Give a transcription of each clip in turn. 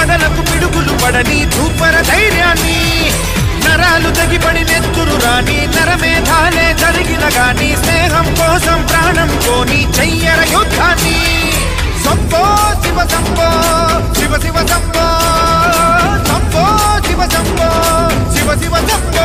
వదలకు పిడుగులు పడని ధూపర ధైర్యాన్ని నరాలు తెగిపడి నెత్తురు రాని నరమేధాలే జరిగిన గాని స్నేహం కోసం ప్రాణం కోని చెయ్యర యుద్ధాన్ని సంబో శివ సంబో శివ శివ సంబో సంబో శివ సంబో శివ శివ సంబో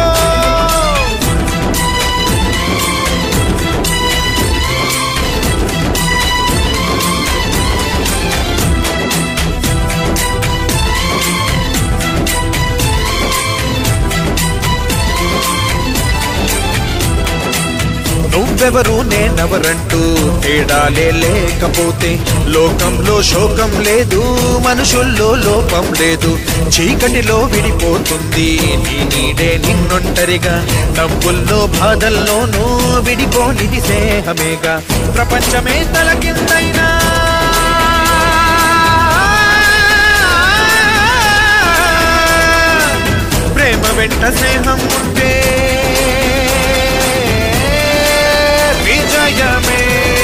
నువ్వెవరు నేనెవరంటూ తేడాలే లేకపోతే లోకంలో శోకం లేదు మనుషుల్లో లోపం లేదు చీకటిలో విడిపోతుంది నీ నీడే నిన్నొంటరిగా నవ్వుల్లో బాధల్లోనూ విడిపోనిది స్నేహమేగా ప్రపంచమే తలకిందైనా ప్రేమ వెంట స్నేహం ఉంటే విజయమే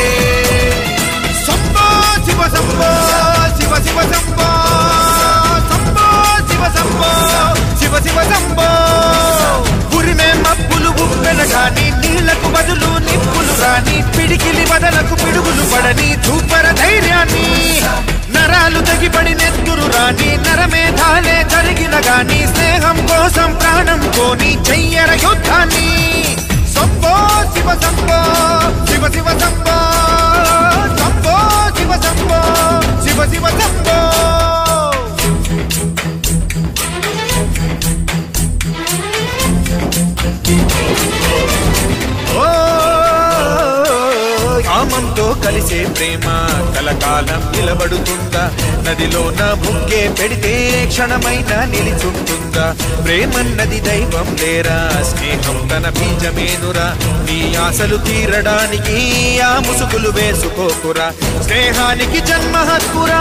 సంబో శివ సంబో శివ శివ సంబో సంబో శివ సంబో శివ శివ సంబో ఉరిమే మబ్బులు ఉప్పెన గాని నీళ్లకు బదులు నిప్పులు రాని పిడికిలి వదలకు పిడుగులు పడని ధూపర ధైర్యాన్ని నరాలు తెగిపడి నెత్తురు రాని నరమేధాలే జరిగిన గాని స్నేహం కోసం ప్రాణం కోని చెయ్యర యుద్ధాన్ని సంబో శివ సంబో శివ శివ సంబో సంబో శివ సంబో శివ శివ సంబో ఓ కామంతో కలిసే ప్రేమ కలకాలం నిలబడుతుందా నదిలోన ముగ్గే పెడితే క్షణమైన నిలిచుంటుందా ప్రేమన్నది దైవం లేరా స్నేహం తన బీజమేనురా నీ ఆశలు తీరడానికి ఆ ముసుగులు వేసుకోకురా స్నేహానికి జన్మ హక్కురా